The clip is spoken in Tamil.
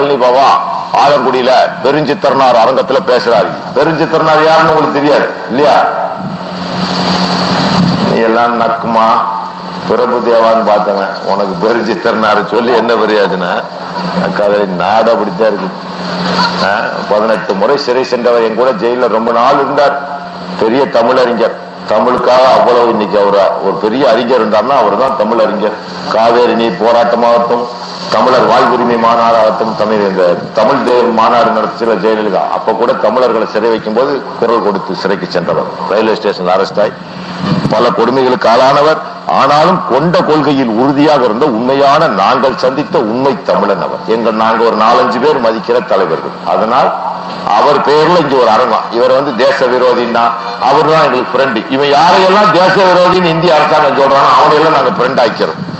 பழனி பாபா ஆலங்குடியில பெருஞ்சித்திரனார் அரங்கத்துல பேசுறாரு பெருஞ்சித்திரனார் யாருன்னு உங்களுக்கு தெரியாது இல்லையா நீ எல்லாம் நக்குமா பிரபு தேவான்னு பார்த்தவன் உனக்கு பெருஞ்சித்திரனாரு சொல்லி என்ன பெரியாதுன்னா கதை நாடு அப்படித்தான் இருக்கு ஆ, பதினெட்டு முறை சிறை சென்றவர் என் கூட ஜெயில ரொம்ப நாள் இருந்தார் பெரிய தமிழறிஞர் தமிழுக்காக அவ்வளவு இன்னைக்கு அவர் ஒரு பெரிய அறிஞர் இருந்தார்னா அவர் தான் தமிழ் அறிஞர் காவேரி நீர் போராட்டமாகட்டும் தமிழர் வாழ்வுரிமை மாநாடாகட்டும் தமிழ் இந்த தமிழ் தேவ மாநாடு நடத்திய ஜெயலலிதா அப்ப கூட தமிழர்களை சிறை வைக்கும் போது குரல் கொடுத்து சிறைக்கு சென்றவர் ரயில்வே ஸ்டேஷன் அரெஸ்ட் ஆகி பல கொடுமைகளுக்கு ஆளானவர் ஆனாலும் கொண்ட கொள்கையில் உறுதியாக இருந்த உண்மையான நாங்கள் சந்தித்த உண்மை தமிழன் அவர் எங்கள் நாங்க ஒரு நாலஞ்சு பேர் மதிக்கிற தலைவர்கள் அதனால் அவர் பெயர்ல இங்க ஒரு அரங்கம் இவர் வந்து தேச விரோதின்னா அவர் தான் எங்களுக்கு ஃப்ரெண்டு இவன் யாரையெல்லாம் தேச விரோதின்னு இந்திய அரசாங்கம் சொல்றானோ அவனையெல்லாம் நாங்க ஃப்ரெண்ட் ஆக்கிறோம்